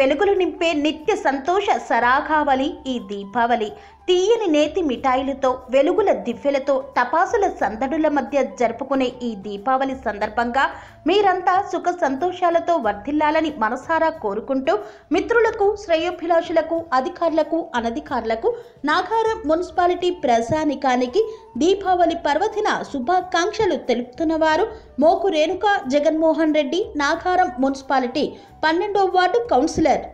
వెలుగులు నింపే నిత్య సంతోష సరాగావళి ఈ దీపావళి తీయని నేతి మిఠాయిలతో వెలుగుల దివ్యలతో టపాసుల సందడుల మధ్య జరుపుకునే ఈ దీపావళి సందర్భంగా మీరంతా సుఖ సంతోషాలతో వర్ధిల్లాలని మనసారా కోరుకుంటూ మిత్రులకు శ్రేయోభిలాషులకు అధికారులకు అనధికారులకు నాగారం మున్సిపాలిటీ ప్రజానికానికి దీపావళి పర్వదిన శుభాకాంక్షలు తెలుపుతున్న వారు మోకు రేణుక జగన్మోహన్ రెడ్డి నాగారం మున్సిపాలిటీ పన్నెండో వార్డు కౌన్సిలర్